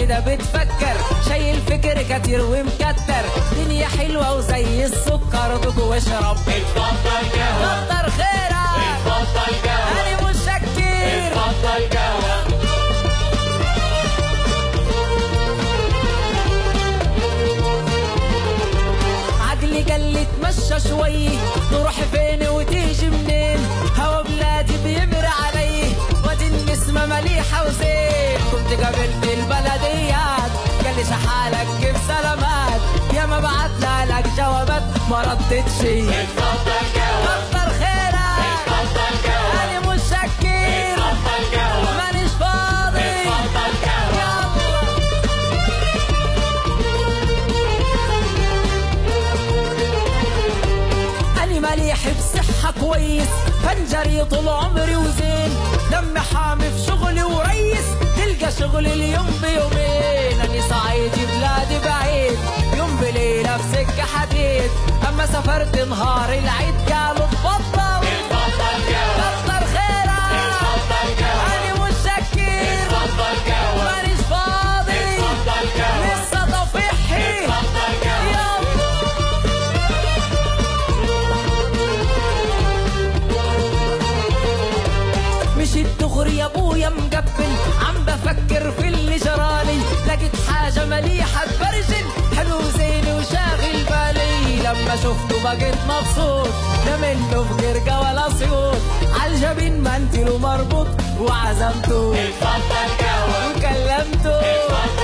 كده بتفكر شايل فكر كتير ومكتر دنيا حلوة وزي السكر دوق واشرب اتفضل قهوة كتر خيرك اتفضل قهوة انا مش كتير اتفضل قهوة عقلي قال لي اتمشى شوي تروح فين وتيجي منين هوا بلادي بيمر علي وادي النسمة مليحة وزين كنت قابلت البلديات قال لي شحالك كيف سلامات يا ما بعت لك جوابات ما ردتش اتفضل قهوة كتر خيرك اتفضل قهوة انا مش شكير اتفضل قهوة مانيش فاضي اتفضل قهوة يلا أنا مليح بصحة كويس فنجري طول عمري وزين دمي حامي في شغلي وريس تلقى شغل اليوم بيومين أنا صعيدي بلادي بعيد يوم بليلة في سكة حديد أما سافرت نهار العيد قالوا اتفضل اتفضل قهوة كتر خيرك اتفضل قهوة أنا مش شكير اتفضل قهوة مانيش فاضي اتفضل قهوة لسه طفيحي اتفضل قهوة يلا مشيت دغري يا ابويا مقبل عم بفكر في اللي جرالي لقيت حاجة مليحة تبرجل حلو زيني وشاغل بالي لما شفته بقيت مبسوط لا منه في قرقة ولا صيوط عالجبين منتل ومربوط وعزمته اتفضل قهوة وكلمته اتفضل